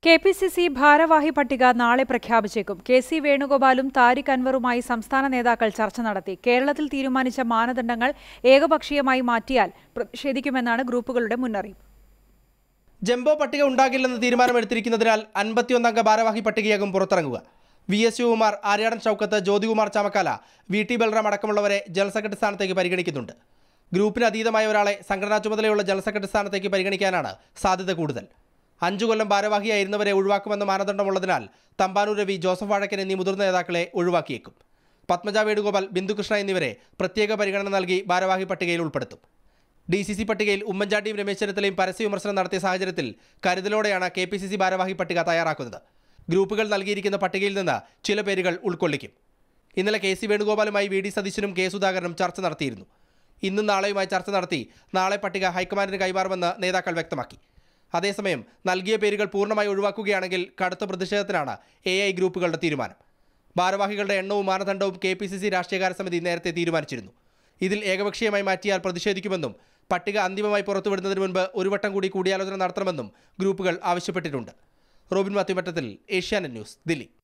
K P C C ഭാരവാഹി പട്ടിക നാളെ പ്രഖ്യാപിച്ചേക്കും കെ സി വേണുഗോപാലും താരിഖ് അൻവറുമായി സംസ്ഥാന നേതാക്കൾ ചർച്ച നടത്തി കേരളത്തിൽ തീരുമാനിച്ച മാനദണ്ഡങ്ങൾ ഏകപക്ഷീയമായി മാറ്റിയാൽ പ്രതിഷേധിക്കുമെന്നാണ് ഗ്രൂപ്പുകളുടെ മുന്നറിയിപ്പ് ജംബോ പട്ടിക ഉണ്ടാകില്ലെന്ന് തീരുമാനമെടുത്തിരിക്കുന്നതിനാൽ അൻപത്തിയൊന്നംഗ ഭാരവാഹി പട്ടികയാകും പുറത്തിറങ്ങുക V S Sivakumar Aryadan Shoukath Jyothikumar Chamakkala V T Balram അടക്കമുള്ളവരെ ജനറൽ സെക്രട്ടറി സ്ഥാനത്തേക്ക് പരിഗണിക്കുന്നുണ്ട് ഗ്രൂപ്പിന് അതീതമായ ഒരാളെ സംഘടനാ ചുമതലയുള്ള ജനറൽ സെക്രട്ടറി സ്ഥാനത്തേക്ക് പരിഗണിക്കാനാണ് സാധ്യത കൂടുതൽ അഞ്ചു കൊല്ലം ഭാരവാഹിയായിരുന്നവരെ ഒഴിവാക്കുമെന്ന മാനദണ്ഡമുള്ളതിനാൽ തമ്പാനൂർ രവി ജോസഫ് വാഴക്കൻ എന്നീ മുതിർന്ന നേതാക്കളെ ഒഴിവാക്കിയേക്കും പത്മജ വേണുഗോപാൽ ബിന്ദുകൃഷ്ണ എന്നിവരെ പ്രത്യേക പരിഗണന നൽകി ഭാരവാഹി പട്ടികയിൽ ഉൾപ്പെടുത്തും ഡി സി സി പട്ടികയിൽ ഉമ്മൻചാണ്ടിയും രമേശ് ചെന്നിത്തലയും പരസ്യ വിമർശനം നടത്തിയ സാഹചര്യത്തിൽ കരുതലോടെയാണ് കെ പി സി സി ഭാരവാഹി പട്ടിക തയ്യാറാക്കുന്നത് ഗ്രൂപ്പുകൾ നൽകിയിരിക്കുന്ന പട്ടികയിൽ നിന്ന് ചില പേരുകൾ ഉൾക്കൊള്ളിക്കും ഇന്നലെ കെ സി വേണുഗോപാലുമായി വി ഡി സതീശനും കെ സുധാകരനും ചർച്ച നടത്തിയിരുന്നു ഇന്നും നാളെയുമായി ചർച്ച നടത്തി നാളെ പട്ടിക ഹൈക്കമാൻഡിന് കൈമാറുമെന്ന് നേതാക്കൾ വ്യക്തമാക്കി അതേസമയം നൽകിയ പേരുകൾ പൂർണ്ണമായി ഒഴിവാക്കുകയാണെങ്കിൽ കടുത്ത പ്രതിഷേധത്തിനാണ് എ ഐ ഗ്രൂപ്പുകളുടെ തീരുമാനം ഭാരവാഹികളുടെ എണ്ണവും മാനദണ്ഡവും കെ പി സി സി രാഷ്ട്രീയകാര്യ സമിതി നേരത്തെ തീരുമാനിച്ചിരുന്നു ഇതിൽ ഏകപക്ഷീയമായി മാറ്റിയാൽ പ്രതിഷേധിക്കുമെന്നും പട്ടിക അന്തിമമായി പുറത്തുവിടുന്നതിന് മുൻപ് ഒരു വട്ടം കൂടി കൂടിയാലോചന നടത്തണമെന്നും ഗ്രൂപ്പുകൾ ആവശ്യപ്പെട്ടിട്ടുണ്ട് റോബിൻ മാത്യുമറ്റത്തിൽ ഏഷ്യാനെറ്റ് ന്യൂസ് ദില്ലി